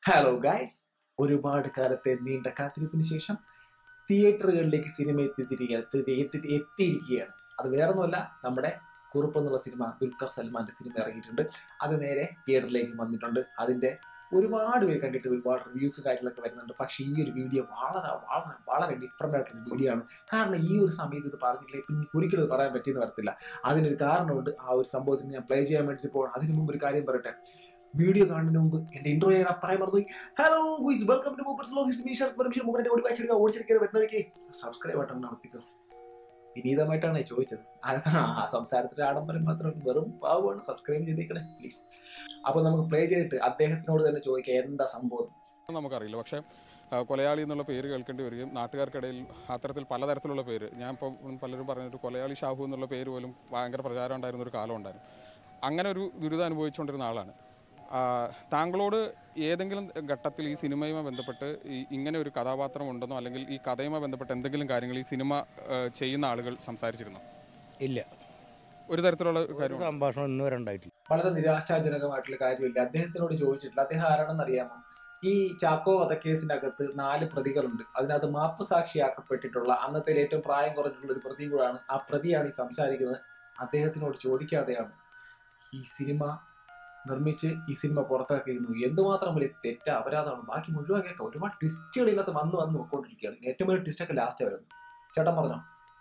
Hello guys ഒരുപാട് കാലത്തെ നീണ്ട കാത്തിരിപ്പിന് ശേഷം തിയേറ്ററുകളിലേക്ക് സിനിമ എത്തിത്തിരിക്കുക എത്തി- എത്തിയിരിക്കുകയാണ് അത് വേറൊന്നുമല്ല നമ്മുടെ കുറുപ്പ് എന്നുള്ള സിനിമ ദുൽഖർ സൽമാന്റെ സിനിമ ഇറങ്ങിയിട്ടുണ്ട് അത് നേരെ തിയേറ്ററിലേക്ക് വന്നിട്ടുണ്ട് അതിന്റെ ഒരുപാട് പേര് കണ്ടിട്ട് ഒരുപാട് റിവ്യൂസ് കാര്യങ്ങളൊക്കെ വരുന്നുണ്ട് പക്ഷേ ഈ ഒരു വീഡിയോ വളരെ വളരെ വളരെ ഡിഫറെൻ്റ് ആയിട്ടുള്ള വീഡിയോ ആണ് കാരണം ഈ ഒരു സമയത്ത് ഇത് പറഞ്ഞിട്ടില്ല പിന്നെ ഒരിക്കലും ഇത് പറയാൻ പറ്റിയെന്ന് വരത്തില്ല അതിനൊരു കാരണമുണ്ട് ആ ഒരു സംഭവത്തിന് ഞാൻ പ്ലേ ചെയ്യാൻ വേണ്ടി പോകണം അതിനു മുമ്പ് ഒരു കാര്യം പറയട്ടെ വീഡിയോ കാണുന്നതിന് മുമ്പ് എന്റെ ഇൻട്രോ ചെയ്യാൻ പറയാൻ മറന്നുപോയി ഹലോ ഗുയ്സ് വെൽക്കം ടു മൂപ്പർസ് ലോഗിസ് മീഷർ പെർമിഷൻ മുകളിന്റെ ഓടി വായിച്ചെടുക്കുക ഓടിച്ചെടുക്കുക വരുന്നവർക്ക് സബ്സ്ക്രൈബ് ബട്ടൺ നടത്തിക്കോ വിനീതമായിട്ടാണ് ചോദിച്ചത് ആ ആ സംസാരത്തിന്റെ ആഡംബരം മാത്രം വെറും പാവമാണ് സബ്സ്ക്രൈബ് ചെയ്തേക്കണേ പ്ലീസ് അപ്പൊ നമുക്ക് പ്ലേ ചെയ്തിട്ട് അദ്ദേഹത്തിനോട് തന്നെ ചോദിക്കാം എന്താ സംഭവം നമുക്കറിയില്ല പക്ഷേ ആ, കൊലയാളി എന്നുള്ള പേര് കേൾക്കേണ്ടി വരികയും നാട്ടുകാർക്കിടയിൽ അത്തരത്തിൽ പലതരത്തിലുള്ള പേര് ഞാൻ ഇപ്പോൾ പലരും പറഞ്ഞിട്ട് കൊലയാളി ഷാഹു എന്നുള്ള പേര് പോലും ഭയങ്കര പ്രചാരം ഉണ്ടായിരുന്ന ഒരു കാലം ഉണ്ടായിരുന്നു അങ്ങനെ ഒരു ദുരിതം അനുഭവിച്ചുകൊണ്ടിരുന്ന ആളാണ് ആ, താങ്കളോട് ഏതെങ്കിലും ഘട്ടത്തിൽ ഈ സിനിമയുമായി ബന്ധപ്പെട്ട് ഈ ഇങ്ങനെ ഒരു കഥാപാത്രം ഉണ്ടെന്നോ അല്ലെങ്കിൽ ഈ കഥയുമായി ബന്ധപ്പെട്ട് എന്തെങ്കിലും കാര്യങ്ങൾ ഈ സിനിമ ആ, ചെയ്യുന്ന ആളുകൾ സംസാരിച്ചിരുന്നു ഇല്ല ഒരു തരത്തിലുള്ള ഒരു കാര്യം സംഭാഷണം ഇന്ന് വരെ ഉണ്ടായിട്ടില്ല വളരെ നിരാശാജനകമായിട്ടുള്ള കാര്യമില്ല അദ്ദേഹത്തിനോട് ചോദിച്ചിട്ടില്ല അദ്ദേഹം ആരാണെന്ന് അറിയാമോ ഈ ചാക്കോ വധക്കേസിന്റെ അകത്ത് നാല് പ്രതികളുണ്ട് അതിനകത്ത് മാപ്പ് സാക്ഷിയാക്കപ്പെട്ടിട്ടുള്ള അന്നത്തെ ഏറ്റവും പ്രായം കുറഞ്ഞിട്ടുള്ള ഒരു പ്രതി കൂടാണ് ആ പ്രതിയാണ് ഈ സംസാരിക്കുന്നത് അദ്ദേഹത്തിനോട് ചോദിക്കാതെയാണ് ഈ സിനിമ നിർമ്മിച്ച് ഈ സിനിമ പുറത്തിറക്കിയിരുന്നു എന്തുമാത്രം വലിയ തെറ്റ അപരാധമാണ് ബാക്കി മുഴുവൻ കേൾക്കാം ഒരുപാട് ട്വിസ്റ്റുകൾ ഇതിനകത്ത് വന്ന് വന്ന് പോയിക്കൊണ്ടിരിക്കുകയാണ് ഏറ്റവും വലിയ ട്വിസ്റ്റൊക്കെ ലാസ്റ്റ് വരുന്നു ചേട്ടൻ പറഞ്ഞോ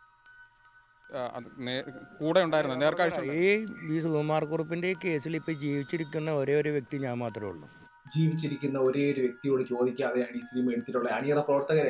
ആ, അത് നേ- കൂടെ ഉണ്ടായിരുന്നു നേർക്കാഴ്ച ഈ വി സുകുമാർ കുറുപ്പിന്റെ ഈ കേസിൽ ഇപ്പൊ ജീവിച്ചിരിക്കുന്ന ഒരേ ഒരു വ്യക്തി ഞാൻ മാത്രമേ ഉള്ളൂ ജീവിച്ചിരിക്കുന്ന ഒരേ ഒരു വ്യക്തിയോട് ചോദിക്കാതെയാണ് ഈ സിനിമ എടുത്തിട്ടുള്ളത് അണിയറ പ്രവർത്തകരെ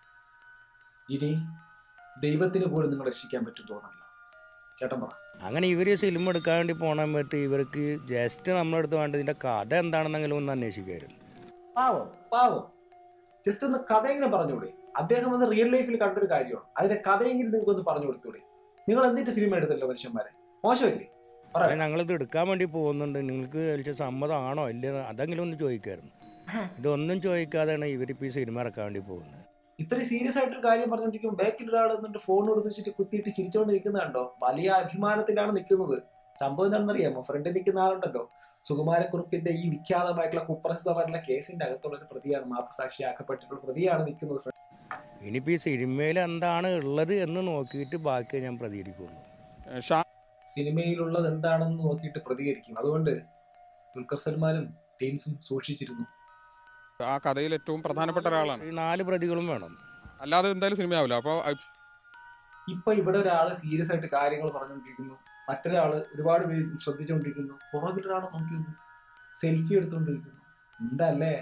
ഇനി ദൈവത്തിന് പോലും നിങ്ങളെ രക്ഷിക്കാൻ പറ്റും തോന്നല്ല ചേട്ടൻ പറ അങ്ങനെ ഇവർ സിനിമ എടുക്കാൻ വേണ്ടി പോകാൻ പറ്റി ഇവർക്ക് ജസ്റ്റ് നമ്മളെടുത്ത് വേണ്ട ഇതിന്റെ കഥ എന്താണെന്നെങ്കിലും ഒന്ന് അന്വേഷിക്കായിരുന്നു പാവം പാവം ജസ്റ്റ് ഒന്ന് കഥയെങ്കിലും പറഞ്ഞുകൂടെ അദ്ദേഹം വന്ന് റിയൽ ലൈഫിൽ കണ്ടൊരു കാര്യമാണ് അതിന്റെ കഥയെങ്കിലും നിങ്ങൾക്ക് ഒന്ന് പറഞ്ഞു കൊടുത്തൂടെ നിങ്ങൾ എന്നിട്ട് സിനിമ എടുത്തല്ലോ മനുഷ്യന്മാരെ മോശമല്ലേ അതെ ഞങ്ങളിത് എടുക്കാൻ വേണ്ടി പോകുന്നുണ്ട് നിങ്ങൾക്ക് വലിയ സമ്മതമാണോ ഇല്ല അതെങ്കിലും ഒന്ന് ചോദിക്കായിരുന്നു ഇതൊന്നും ചോദിക്കാതെയാണ് ഇവരിപ്പോൾ ഈ സിനിമ ഇറക്കാൻ വേണ്ടി പോകുന്നത് ഇത്രയും സീരിയസ് ആയിട്ടൊരു കാര്യം പറഞ്ഞോണ്ടിരിക്കും ബാക്കിൽ ഒരാൾ എന്നിട്ട് ഫോൺ കൊടുത്ത് വെച്ചിട്ട് കുത്തിയിട്ട് ചിരിച്ചോണ്ട് നിൽക്കുന്ന കണ്ടോ വലിയ അഭിമാനത്തിലാണ് നിൽക്കുന്നത് സംഭവം എന്താണെന്ന് അറിയാമോ ഫ്രണ്ടിൽ നിൽക്കുന്ന ആളുണ്ടല്ലോ സുകുമാരക്കുറുപ്പിന്റെ ഈ വിഖ്യാതമായിട്ടുള്ള കുപ്രസിദ്ധമായിട്ടുള്ള കേസിന്റെ അകത്തുള്ള ഒരു പ്രതിയാണ് മാപ്പ് സാക്ഷിയാക്കപ്പെട്ടിട്ടുള്ള പ്രതിയാണ് നിൽക്കുന്നത് ഇനിയിപ്പോൾ ഈ സിനിമയിൽ എന്താണ് ഉള്ളത് എന്ന് നോക്കിയിട്ട് ബാക്കി ഞാൻ പ്രതികരിക്കുള്ളൂ ഷാ സിനിമയിലുള്ളത് എന്താണെന്ന് നോക്കിയിട്ട് പ്രതികരിക്കും അതുകൊണ്ട് ദുൽഖർ സൽമാനും ടീംസും സൂക്ഷിച്ചിരുന്നു ആ കഥയിൽ ഏറ്റവും പ്രധാനപ്പെട്ട ഒരാളാണ് ഈ നാല് പ്രതികളും വേണം അല്ലാതെ എന്തായാലും സിനിമയാവില്ല അപ്പോൾ ഇപ്പൊ ഇവിടെ ഒരാള് സീരിയസ് ആയിട്ട് കാര്യങ്ങൾ പറഞ്ഞുകൊണ്ടിരിക്കുന്നു മറ്റൊരാള് ഒരുപാട് പേര് ശ്രദ്ധിച്ചുകൊണ്ടിരിക്കുന്നു പുറകിൽ ഒരാളെ നോക്കി സെൽഫി എടുത്തുകൊണ്ടിരിക്കുന്നു എന്തല്ലേ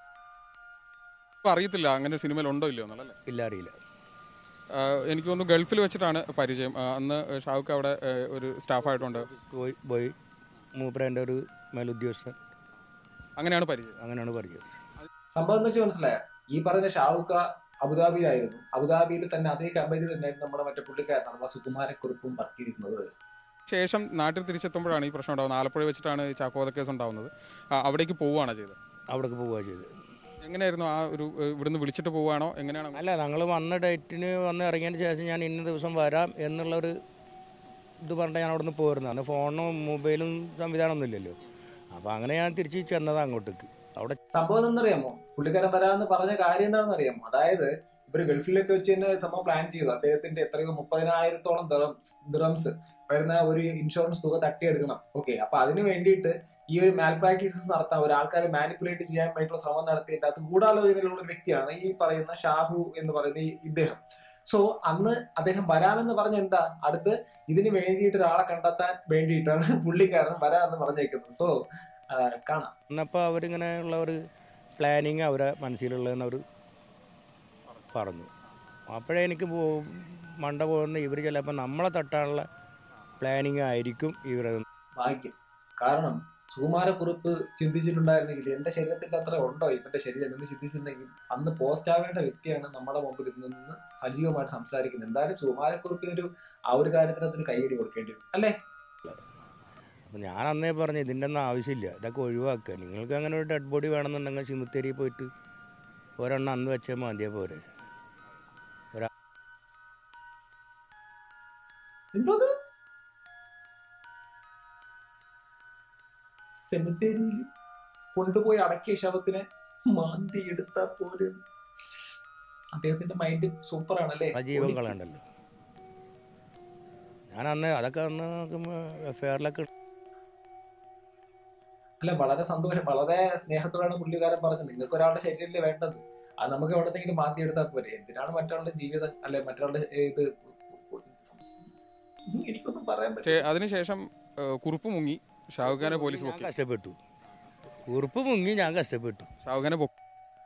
ഇപ്പം അറിയത്തില്ല അങ്ങനെ സിനിമയിൽ ഉണ്ടോ ഇല്ലയോ എന്നുള്ളല്ലേ ഇല്ല അറിയില്ല ആഹ് എനിക്ക് തോന്നുന്നു ഗൾഫിൽ വെച്ചിട്ടാണ് പരിചയം ആഹ് അന്ന് ഷാവുക്ക് അവിടെ ആഹ് ഒരു സ്റ്റാഫായിട്ടുണ്ട് പോയി പോയി മൂപ്പരൻ്റെ ഒരു മേലുദ്യോഗസ്ഥൻ അങ്ങനെയാണ് പരിചയം അങ്ങനെയാണ് പറയുക സംഭവം എന്ന് വെച്ചാൽ മനസ്സിലായ ഈ പറയുന്ന ഷാവുക്ക അബുദാബിയിലായിരുന്നു അബുദാബിയിൽ തന്നെ അതേ കമ്പനി തന്നെയായിരുന്നു നമ്മുടെ മറ്റേ പുള്ളിക്കാരൻ നമ്മുടെ സുകുമാരക്കുറിപ്പും വർക്ക് ചെയ്തിരുന്നത് ശേഷം നാട്ടിൽ തിരിച്ചെത്തുമ്പോഴാണ് ഈ പ്രശ്നം ഉണ്ടാകുന്നത് ആലപ്പുഴ വെച്ചിട്ടാണ് ഈ ചാക്കോത കേസ് ഉണ്ടാകുന്നത് ആഹ് അവിടേക്ക് പോവുകയാണ് ചെയ്തത് അവിടേക്ക് പോവുക ചെയ്ത് എങ്ങനെയായിരുന്നു ആ ഒരു ആഹ് ഇവിടുന്ന് വിളിച്ചിട്ട് പോവുകയാണോ എങ്ങനെയാണ് അല്ല ഞങ്ങൾ വന്ന ഡേറ്റിന് വന്ന് ഇറങ്ങിയതിന് ശേഷം ഞാൻ ഇന്ന ദിവസം വരാം എന്നുള്ളൊരു ഇത് പറഞ്ഞിട്ട് ഞാൻ അവിടെ നിന്ന് പോരുന്നത് അന്ന് ഫോണും മൊബൈലും സംവിധാനമൊന്നും ഇല്ലല്ലോ അപ്പോൾ അങ്ങനെ ഞാൻ തിരിച്ച് ചെന്നത് അങ്ങോട്ടേക്ക് അവിടെ സംഭവം എന്താണെന്നറിയാമോ പുള്ളിക്കാരൻ വരാമെന്ന് പറഞ്ഞ കാര്യം എന്താണെന്ന് അറിയാമോ അതായത് ഇവര് ഗൾഫിലൊക്കെ വെച്ച് തന്നെ സംഭവം പ്ലാൻ ചെയ്തു അദ്ദേഹത്തിന്റെ എത്രയോ മുപ്പതിനായിരത്തോളം ദിറംസ് ദിറംസ് വരുന്ന ഒരു ഇൻഷുറൻസ് തുക തട്ടിയെടുക്കണം ഓക്കെ അപ്പൊ അതിന് വേണ്ടിയിട്ട് ഈ ഒരു മാൽ പ്രാക്ടീസസ് നടത്താൻ ഒരാൾക്കാരെ മാനിപ്പുലേറ്റ് ചെയ്യാൻ വേണ്ടിയിട്ടുള്ള ശ്രമം നടത്തിയിട്ട് അത് ഗൂഢാലോചനയിലുള്ള ഒരു വ്യക്തിയാണ് ഈ പറയുന്ന ഷാഹു എന്ന് പറയുന്ന ഈ ഇദ്ദേഹം സോ അന്ന് അദ്ദേഹം വരാമെന്ന് പറഞ്ഞ എന്താ അടുത്ത് ഇതിന് വേണ്ടിയിട്ട് ഒരാളെ കണ്ടെത്താൻ വേണ്ടിയിട്ടാണ് പുള്ളിക്കാരൻ വരാമെന്ന് പറഞ്ഞേക്കുന്നത് സോ കാണാം എന്നപ്പോൾ അവരിങ്ങനെ ഉള്ള ഒരു പ്ലാനിങ് അവരെ മനസ്സിലുള്ളതെന്ന് അവർ പറഞ്ഞു അപ്പോഴേ എനിക്ക് പോ മണ്ട പോകുന്ന ഇവർ ചിലപ്പോൾ നമ്മളെ തട്ടാനുള്ള പ്ലാനിങ് ആയിരിക്കും ഇവരെ ഭാഗ്യം കാരണം സുകുമാരക്കുറിപ്പ് ചിന്തിച്ചിട്ടുണ്ടായിരുന്നെങ്കിൽ എന്റെ ശരീരത്തിന്റെ അത്ര ഉണ്ടോ ഇവന്റെ ശരീരം എന്ന് ചിന്തിച്ചിരുന്നെങ്കിൽ അന്ന് പോസ്റ്റ് ആവേണ്ട വ്യക്തിയാണ് നമ്മുടെ മുമ്പിൽ നിന്ന് സജീവമായിട്ട് സംസാരിക്കുന്നത് എന്തായാലും സുകുമാരക്കുറിപ്പിനൊരു ആ ഒരു കാര്യത്തിനകത്തൊരു കൈയടി കൊടുക്കേണ്ടി വരും അല്ലേ അപ്പോൾ ഞാൻ അന്നേ പറഞ്ഞു ഇതിൻ്റെ ഒന്നും ആവശ്യമില്ല ഇതൊക്കെ ഒഴിവാക്കുക നിങ്ങൾക്ക് അങ്ങനെ ഒരു ഡെഡ് ബോഡി വേണമെന്നുണ്ടെങ്കിൽ സിമിത്തേരി പോയിട്ട് ഒരെണ്ണം അന്ന് വെച്ചാൽ മതിയെ പോരെ എന്തോ സെമിത്തേരിയിൽ കൊണ്ടുപോയി അടക്കിയ ശവത്തിനെ മാന്തി എടുത്താ പോലും അദ്ദേഹത്തിന്റെ മൈൻഡ് സൂപ്പർ ആണല്ലേ ആ ജീവൻ കളയണ്ടല്ലോ ഞാൻ അന്ന് അതൊക്കെ അന്ന് നോക്കുമ്പോൾ എഫ് ഐ ആറിലൊക്കെ അല്ല വളരെ സന്തോഷം വളരെ സ്നേഹത്തോടാണ് പുള്ളിക്കാരൻ പറഞ്ഞത് നിങ്ങൾക്ക് ഒരാളുടെ ശരീരമല്ലേ വേണ്ടത് അത് നമുക്ക് എവിടത്തെങ്കിലും മാറ്റി എടുത്താൽ പോരെ എന്തിനാണ് മറ്റൊരാളുടെ ജീവിതം അല്ലെ മറ്റൊരാളുടെ ഇത് എനിക്കൊന്നും പറയാൻ പറ്റില്ല പക്ഷേ അതിനുശേഷം ഏഹ്, കുറുപ്പ് മുങ്ങി ഷാഹുഖ് ഖാനെ പോലീസ് ഞാൻ പൊക്കി കഷ്ടപ്പെട്ടു കുറുപ്പ് മുങ്ങി ഞാൻ കഷ്ടപ്പെട്ടു ഷാഹുഖ് ഖാനെ പൊക്കി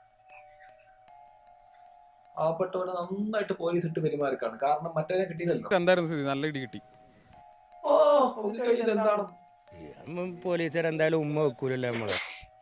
പാവപ്പെട്ടവരെ നന്നായിട്ട് പോലീസ് ഇട്ട് പെരുമാറിക്കാണ് കാരണം മറ്റവരെ കിട്ടിയില്ലല്ലോ എന്തായിരുന്നു സ്ഥിതി നല്ല ഇടി കിട്ടി ഓ കഴിഞ്ഞിട്ട് എന്താണ് പോലീസുകാർ എന്തായാലും ഉമ്മ വെക്കൂലല്ലോ നമ്മള്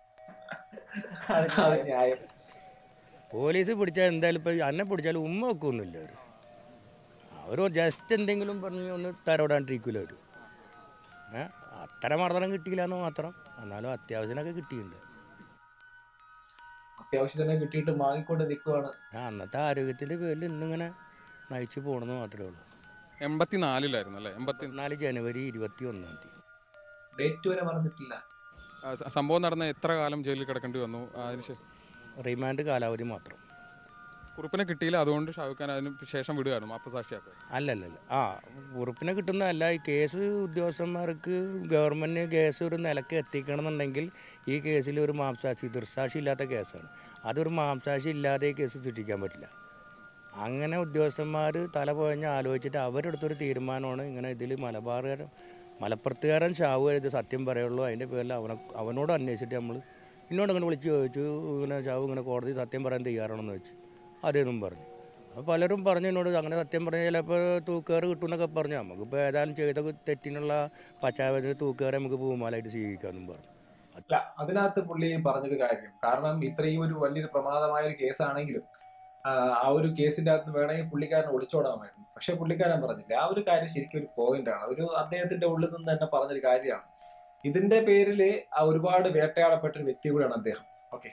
അത് ന്യായം പോലീസ് പിടിച്ചാൽ എന്തായാലും ഇപ്പം എന്നെ പിടിച്ചാലും ഉമ്മ വെക്കൊന്നുമില്ല അവർ അവർ ജസ്റ്റ് എന്തെങ്കിലും പറഞ്ഞ് ഒന്ന് തരോടാണ്ടിരിക്കില്ല അവർ ഏ അത്ര മർദ്ദനം കിട്ടിയില്ല എന്ന് മാത്രം എന്നാലും അത്യാവശ്യത്തിനൊക്കെ കിട്ടിയിട്ടുണ്ട് അത്യാവശ്യം തന്നെ കിട്ടിയിട്ട് വാങ്ങിക്കൊണ്ട് നിൽക്കുവാണ് ഞാൻ അന്നത്തെ ആരോഗ്യത്തിൻ്റെ പേരിൽ ഇന്നിങ്ങനെ നയിച്ചു പോകണമെന്ന് മാത്രമേ ഉള്ളൂ എൺപത്തിനാലിലായിരുന്നു അല്ലേ എൺപത്തി നാല് ജനുവരി ഇരുപത്തി ഒന്നാം തീയതി ഡേറ്റ് വരെ പറഞ്ഞിട്ടില്ല ആ, സ- സംഭവം നടന്ന എത്ര കാലം ജയിലിൽ കിടക്കേണ്ടി വന്നു അതിനുശേഷം റിമാൻഡ് കാലാവധി മാത്രം കുറുപ്പിനെ കിട്ടിയില്ല അതുകൊണ്ട് ഷാഹുഖ് ഖാൻ അതിന് ശേഷം വിടുകയായിരുന്നു അപ്പസാക്ഷിയാക്കുക അല്ലല്ലല്ല ആ ഉറുപ്പിനെ കിട്ടുന്നതല്ല ഈ കേസ് ഉദ്യോഗസ്ഥന്മാർക്ക് ഗവൺമെൻറ് കേസ് ഒരു നിലക്ക് എത്തിക്കണമെന്നുണ്ടെങ്കിൽ ഈ കേസിൽ ഒരു മാംസാക്ഷി ദൃസാക്ഷി ഇല്ലാത്ത കേസാണ് അതൊരു മാംസാക്ഷി ഇല്ലാതെ ഈ കേസ് സൃഷ്ടിക്കാൻ പറ്റില്ല അങ്ങനെ ഉദ്യോഗസ്ഥന്മാർ തല പുഴഞ്ഞ് ആലോചിച്ചിട്ട് അവരെടുത്തൊരു തീരുമാനമാണ് ഇങ്ങനെ ഇതിൽ മലബാറുകാരൻ മലപ്പുറത്തുകാരൻ ഷാവു ഇത് സത്യം പറയുള്ളൂ അതിൻ്റെ പേരിൽ അവനെ അവനോട് അന്വേഷിച്ചിട്ട് നമ്മൾ ഇന്നോട് ഇങ്ങനെ വിളിച്ച് ചോദിച്ചു ഇങ്ങനെ ഷാവു ഇങ്ങനെ കോടതി സത്യം പറയാൻ തയ്യാറാണെന്ന് വെച്ചു അതേന്നും പറഞ്ഞു അപ്പോൾ പലരും പറഞ്ഞു എന്നോട് അങ്ങനെ സത്യം പറഞ്ഞാൽ ചിലപ്പോൾ തൂക്കുകാർ കിട്ടുമെന്നൊക്കെ പറഞ്ഞു നമുക്കിപ്പോൾ ഏതായാലും ചെയ്ത തെറ്റിനുള്ള പശ്ചാത്തലത്തിൽ തൂക്കുകാരെ നമുക്ക് പൂമാലായിട്ട് സ്വീകരിക്കാമെന്നും പറഞ്ഞു അല്ല അതിനകത്ത് പുള്ളി പറഞ്ഞൊരു കാര്യം കാരണം ഇത്രയും ഒരു വലിയൊരു പ്രമാദമായ ഒരു കേസാണെങ്കിലും ആ, ആ ഒരു കേസിന്റെ അകത്ത് വേണമെങ്കിൽ പുള്ളിക്കാരൻ ഒളിച്ചോടാമായിരുന്നു പക്ഷെ പുള്ളിക്കാരൻ പറഞ്ഞില്ല ആ ഒരു കാര്യം ശരിക്കും ഒരു പോയിന്റ് ആണ് ഒരു അദ്ദേഹത്തിന്റെ ഉള്ളിൽ നിന്ന് തന്നെ പറഞ്ഞൊരു കാര്യമാണ് ഇതിന്റെ പേരിൽ ഒരുപാട് വേട്ടയാടപ്പെട്ട ഒരു വ്യക്തി കൂടിയാണ് അദ്ദേഹം ഓക്കെ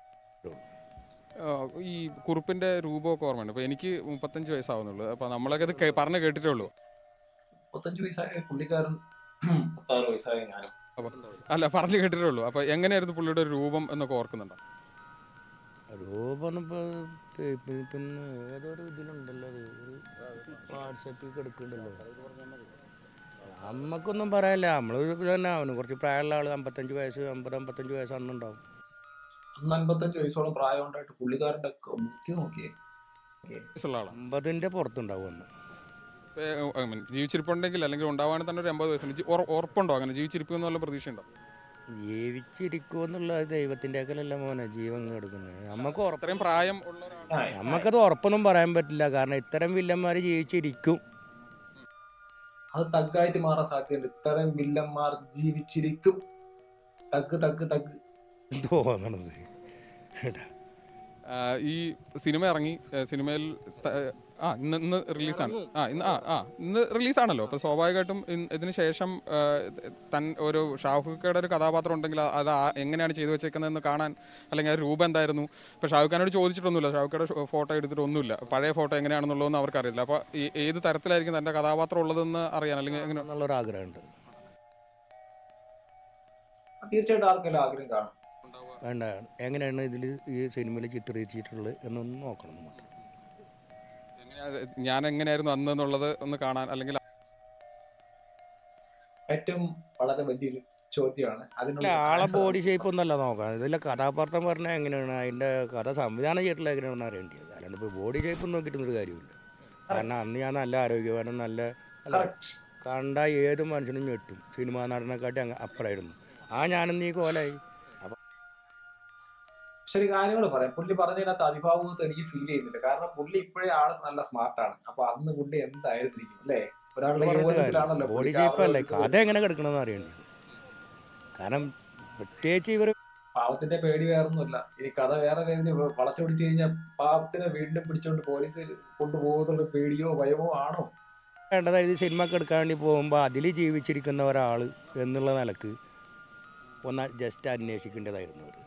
ആഹ് ഈ കുറുപ്പിന്റെ രൂപമൊക്കെ ഓർമ്മയുണ്ട് അപ്പോൾ എനിക്ക് മുപ്പത്തഞ്ച് വയസ്സാവുന്നുള്ളൂ അപ്പോൾ നമ്മളൊക്കെ ഇത് കേ- പറഞ്ഞ് കേട്ടിട്ടേ ഉള്ളൂ മുപ്പത്തഞ്ച് വയസ്സായ പുള്ളിക്കാരൻ മുപ്പത്താറ് വയസ്സായ ഞാനും അപ്പോൾ അല്ല പറഞ്ഞു കേട്ടിട്ടേ ഉള്ളൂ അപ്പോൾ എങ്ങനെയായിരുന്നു പുള്ളിയുടെ ഒരു രൂപം എന്നൊക്കെ ഓർക്കുന്നുണ്ടോ രൂപം ഇപ്പോൾ പിന്നെ ഏതൊരു ഇതിലുണ്ടല്ലോ അത് ഒരു വാട്സപ്പിൽ കിടക്കുന്നുണ്ടല്ലോ നമുക്കൊന്നും പറയാനില്ല നമ്മൾ തന്നെ അവന് കുറച്ച് പ്രായമുള്ള ആൾ അമ്പത്തഞ്ച് വയസ്സ് അമ്പത് അമ്പത്തഞ്ച് വയസ്സ് അന്നുണ്ടാവും അന്ന് അൻപത്തഞ്ച് വയസ്സോളം പ്രായം ഉണ്ടായിട്ട് പുള്ളിക്കാരന്റെ ഒക്കെ ബുദ്ധി നോക്കിയേ വയസ്സുള്ള ആളാണ് അമ്പതിൻ്റെ പുറത്തുണ്ടാവും അന്ന് ഐ മീൻ ജീവിച്ചിരിപ്പുണ്ടെങ്കിൽ അല്ലെങ്കിൽ ഉണ്ടാവാണെങ്കിൽ തന്നെ ഒരു എൺപത് വയസ്സുണ്ട് ജി- ഉറ- ഉറപ്പുണ്ടോ അങ്ങനെ ജീവിച്ചിരിക്കും എന്നുള്ള പ്രതീക്ഷയുണ്ടോ ജീവിച്ചിരിക്കുമെന്നുള്ള ദൈവത്തിൻ്റെ അക്കലല്ല മോനെ ജീവൻ എടുക്കുന്നത് നമുക്ക് ഉറപ്പ് അത്രയും പ്രായം ഉള്ള ഒരാൾ ആ, നമുക്കത് ഉറപ്പൊന്നും പറയാൻ പറ്റില്ല കാരണം ഇത്തരം വില്ലന്മാർ ജീവിച്ചിരിക്കും അത് തഗ്ഗായിട്ട് മാറാൻ സാധ്യതയുണ്ട് ഇത്തരം വില്ലന്മാർ ജീവിച്ചിരിക്കും തഗ് തഗ് തഗ് തോന്നണത് കേട്ടാ ആഹ് ഈ സിനിമ ഇറങ്ങി ആഹ് സിനിമയിൽ ത- ആ ഇന്ന് ഇന്ന് റിലീസാണ് ആ ഇന്ന് ആ ആ ഇന്ന് റിലീസാണല്ലോ അപ്പോൾ സ്വാഭാവികമായിട്ടും ഇൻ- ഇതിന് ശേഷം ആഹ് തൻ ഒരു ഷാഹുഖയുടെ ഒരു കഥാപാത്രം ഉണ്ടെങ്കിൽ അത് ആ- എങ്ങനെയാണ് ചെയ്തു വെച്ചേക്കുന്നതെന്ന് കാണാൻ അല്ലെങ്കിൽ ആ രൂപം എന്തായിരുന്നു ഇപ്പോൾ ഷാഹുഖ് ഖാനോട് ചോദിച്ചിട്ടൊന്നുമില്ല ഷാഹുഖയുടെ ഫോട്ടോ എടുത്തിട്ടൊന്നുമില്ല പഴയ ഫോട്ടോ എങ്ങനെയാണെന്നുള്ളതൊന്നും അവർക്കറിയില്ല അപ്പോൾ ഈ ഏത് തരത്തിലായിരിക്കും തൻ്റെ കഥാപാത്രം ഉള്ളതെന്ന് അറിയാൻ അല്ലെങ്കിൽ എങ്ങനെ എന്നുള്ളൊരു ആഗ്രഹമുണ്ട് തീർച്ചയായിട്ടും ആർക്കെല്ലാം ആഗ്രഹം കാണും വേണ്ട എങ്ങനെയാണ് ഇതിൽ ഈ സിനിമയിൽ ചിത്രീകരിച്ചിട്ടുള്ളത് എന്നൊന്ന് നോക്കണം നമുക്ക് എങ്ങനെയാ ഞാൻ എങ്ങനെയായിരുന്നു അന്ന് എന്നുള്ളത് ഒന്ന് കാണാൻ അല്ലെങ്കിൽ ഏറ്റവും വളരെ വലിയൊരു ചോദ്യമാണ് അല്ല അതിനുള്ള ആളെ answer ബോഡി ഷേപ്പ് ഒന്നല്ല നോക്കാം ഇതിലെ കഥാപാത്രം പറഞ്ഞാൽ എങ്ങനെയാണ് അതിൻ്റെ കഥ സംവിധാനം ചെയ്തിട്ടുള്ള എങ്ങനെയാണെന്ന് അറിയേണ്ടത് അല്ലാണ്ട് ഇപ്പോൾ ബോഡി ഷേപ്പ് നോക്കിയിട്ടൊന്നൊരു കാര്യമില്ല കാരണം അന്ന് ഞാൻ നല്ല ആരോഗ്യവാനും നല്ല അല്ല, correct. കണ്ട ഏത് മനുഷ്യനും ഞെട്ടും സിനിമാ നടനെക്കാട്ടി അങ്ങ് അപ്പുറമായിരുന്നു ആ ഞാനും ഈ കോലായി ശരി കാര്യങ്ങൾ പറയാം പുള്ളി പറഞ്ഞതിനകത്ത് അതിഭാവത്ത് എനിക്ക് ഫീൽ ചെയ്യുന്നില്ല കാരണം പുള്ളി ഇപ്പോഴേ ആള് നല്ല സ്മാർട്ടാണ് അപ്പൊ അന്ന് പുള്ളി എന്തായിരുന്നിരിക്കും അല്ലേ ഒരാളുടെ യൗവനത്തിലാണല്ലോ ബോഡി പുള്ളിക്ക് ഷേപ്പ് ആ അല്ലേ ഒരു കഥ എങ്ങനെ കിടക്കണമെന്ന് അറിയേണ്ടത് കാരണം പ്രത്യേകിച്ച് ഇവർ പാവത്തിന്റെ പേടി വേറൊന്നുമില്ല ഇനി കഥ വേറെ രീതിയിൽ വളച്ചൊടിച്ചു കഴിഞ്ഞാൽ പാവത്തിനെ വീണ്ടും പിടിച്ചോണ്ട് പോലീസ് കൊണ്ടുപോകുന്നുള്ള പേടിയോ ഭയമോ ആണോ വേണ്ടത് ഇത് സിനിമക്ക് എടുക്കാൻ വേണ്ടി പോകുമ്പോൾ അതിൽ ജീവിച്ചിരിക്കുന്ന ഒരാൾ എന്നുള്ള നിലക്ക് ഒന്ന് ജസ്റ്റ് അന്വേഷിക്കേണ്ടതായിരുന്നു അവർ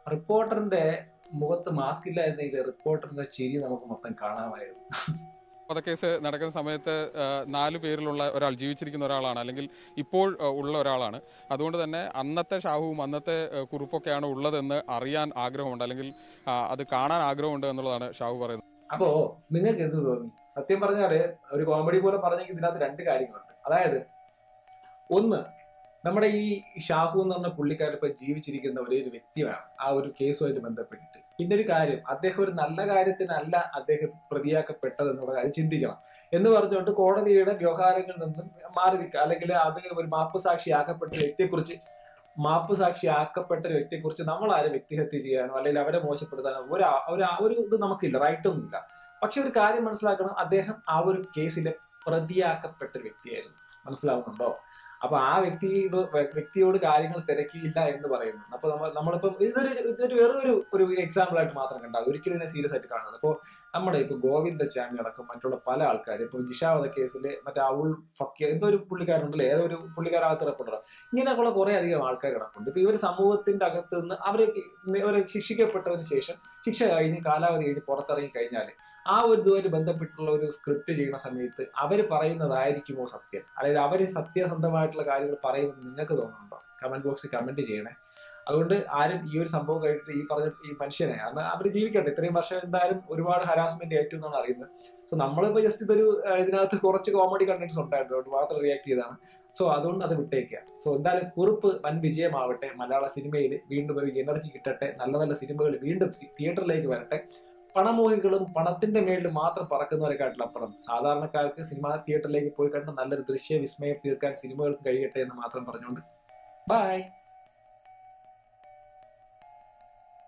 റിപ്പോർട്ടറിന്റെ മുഖത്ത് മാസ്ക് ഇല്ലായിരുന്നെങ്കിൽ റിപ്പോർട്ടറിന്റെ ചിരി നമുക്ക് മൊത്തം കാണാമായിരുന്നു വധക്കേസ് നടക്കുന്ന സമയത്ത് ആ, നാല് പേരിലുള്ള ഒരാൾ ജീവിച്ചിരിക്കുന്ന ഒരാളാണ് അല്ലെങ്കിൽ ഇപ്പോൾ ആ, ഉള്ള ഒരാളാണ് അതുകൊണ്ട് തന്നെ അന്നത്തെ ഷാഹുവും അന്നത്തെ ആ, കുറിപ്പൊക്കെയാണ് ഉള്ളതെന്ന് അറിയാൻ ആഗ്രഹമുണ്ട് അല്ലെങ്കിൽ ആ, അത് കാണാൻ ആഗ്രഹമുണ്ട് എന്നുള്ളതാണ് ഷാഹു പറയുന്നത് അപ്പോ നിങ്ങൾക്ക് എന്ത് തോന്നി സത്യം പറഞ്ഞാല് ഒരു കോമഡി പോലെ പറഞ്ഞെങ്കിൽ ഇതിനകത്ത് രണ്ട് കാര്യങ്ങളുണ്ട് അതായത് ഒന്ന് നമ്മുടെ ഈ ഷാഹു എന്ന് പറഞ്ഞ പുള്ളിക്കാരൻ ഇപ്പൊ ജീവിച്ചിരിക്കുന്ന ഒരേ ഒരു വ്യക്തിയാണ് ആ ഒരു കേസുമായിട്ട് ബന്ധപ്പെട്ടിട്ട് പിന്നെ ഒരു കാര്യം അദ്ദേഹം ഒരു നല്ല കാര്യത്തിനല്ല അദ്ദേഹം പ്രതിയാക്കപ്പെട്ടത് എന്നുള്ള കാര്യം ചിന്തിക്കണം എന്ന് പറഞ്ഞുകൊണ്ട് കോടതിയുടെ വ്യവഹാരങ്ങളിൽ നിന്നും മാറി നിൽക്കുക അല്ലെങ്കിൽ അത് ഒരു മാപ്പ് സാക്ഷിയാക്കപ്പെട്ട വ്യക്തിയെക്കുറിച്ച് മാപ്പ് സാക്ഷിയാക്കപ്പെട്ട ഒരു വ്യക്തിയെക്കുറിച്ച് നമ്മൾ ആരും വ്യക്തിഹത്യ ചെയ്യാനോ അല്ലെങ്കിൽ അവരെ മോശപ്പെടുത്താനോ ഒരു ആ- ഒരു ആ- ഒരു ഇത് നമുക്കില്ല റൈറ്റ് ഒന്നുമില്ല പക്ഷെ ഒരു കാര്യം മനസ്സിലാക്കണം അദ്ദേഹം ആ ഒരു കേസിലെ പ്രതിയാക്കപ്പെട്ട ഒരു വ്യക്തിയായിരുന്നു മനസ്സിലാവുന്നുണ്ടോ അപ്പൊ ആ വ്യക്തിയോട് വ്യക്തിയോട് കാര്യങ്ങൾ തിരക്കിയില്ല എന്ന് പറയുന്നു അപ്പൊ നമ്മൾ നമ്മളിപ്പം ഇതൊരു ഇതൊരു വേറൊരു ഒരു എക്സാമ്പിൾ ആയിട്ട് മാത്രം കണ്ടാൽ ഒരിക്കലും ഇതിനെ സീരിയസ് ആയിട്ട് കാണുന്നത് അപ്പോൾ നമ്മുടെ ഇപ്പൊ ഗോവിന്ദ ചാമി അടക്കം മറ്റുള്ള പല ആൾക്കാരും ഇപ്പൊ ജിഷാവധ കേസിൽ മറ്റേ അവൾ ഫക്കിയ എന്തോ ഒരു പുള്ളിക്കാരുണ്ടല്ലോ ഏതോ ഒരു പുള്ളിക്കാരകത്ത് കിടപ്പുണ്ടോ ഇങ്ങനെയൊക്കെയുള്ള കുറെ അധികം ആൾക്കാർ കിടപ്പുണ്ട് ഇപ്പൊ ഇവർ സമൂഹത്തിന്റെ അകത്ത് നിന്ന് അവരെ അവരെ ശിക്ഷിക്കപ്പെട്ടതിന് ശേഷം ശിക്ഷ കഴിഞ്ഞ് കാലാവധി കഴിഞ്ഞ് പുറത്തിറങ്ങി കഴിഞ്ഞാൽ ആ ഒരു ഇതുമായിട്ട് ബന്ധപ്പെട്ടുള്ള ഒരു സ്ക്രിപ്റ്റ് ചെയ്യുന്ന സമയത്ത് അവർ പറയുന്നതായിരിക്കുമോ സത്യം അല്ലെങ്കിൽ അവർ സത്യസന്ധമായിട്ടുള്ള കാര്യങ്ങൾ പറയുമെന്ന് നിങ്ങൾക്ക് തോന്നുന്നുണ്ടോ കമന്റ് ബോക്സിൽ കമന്റ് ചെയ്യണേ അതുകൊണ്ട് ആരും ഈ ഒരു സംഭവം കഴിഞ്ഞിട്ട് ഈ പറഞ്ഞ ഈ മനുഷ്യനെ കാരണം അവർ ജീവിക്കട്ടെ ഇത്രയും വർഷം എന്തായാലും ഒരുപാട് ഹരാസ്മെന്റ് ഏറ്റവും എന്നാണ് അറിയുന്നത് സോ നമ്മളിപ്പോ ജസ്റ്റ് ഇതൊരു ആ, ഇതിനകത്ത് കുറച്ച് കോമഡി കണ്ടന്റ്സ് ഉണ്ടായിരുന്നു അതുകൊണ്ട് മാത്രം റിയാക്ട് ചെയ്താണ് സോ അതുകൊണ്ട് അത് വിട്ടേക്കുക സോ എന്തായാലും കുറിപ്പ് വൻ വിജയമാവട്ടെ മലയാള സിനിമയിൽ വീണ്ടും ഒരു എനർജി കിട്ടട്ടെ നല്ല നല്ല സിനിമകൾ വീണ്ടും തിയേറ്ററിലേക്ക് വരട്ടെ പണമോഹികളും പണത്തിന്റെ മേളിൽ മാത്രം പറക്കുന്നവരെക്കാട്ടിലും അപ്പുറം സാധാരണക്കാർക്ക് സിനിമ തിയേറ്ററിലേക്ക് പോയി കണ്ട് നല്ലൊരു ദൃശ്യ വിസ്മയം തീർക്കാൻ സിനിമകൾക്ക് കഴിയട്ടെ എന്ന് മാത്രം പറഞ്ഞുകൊണ്ട് ബൈ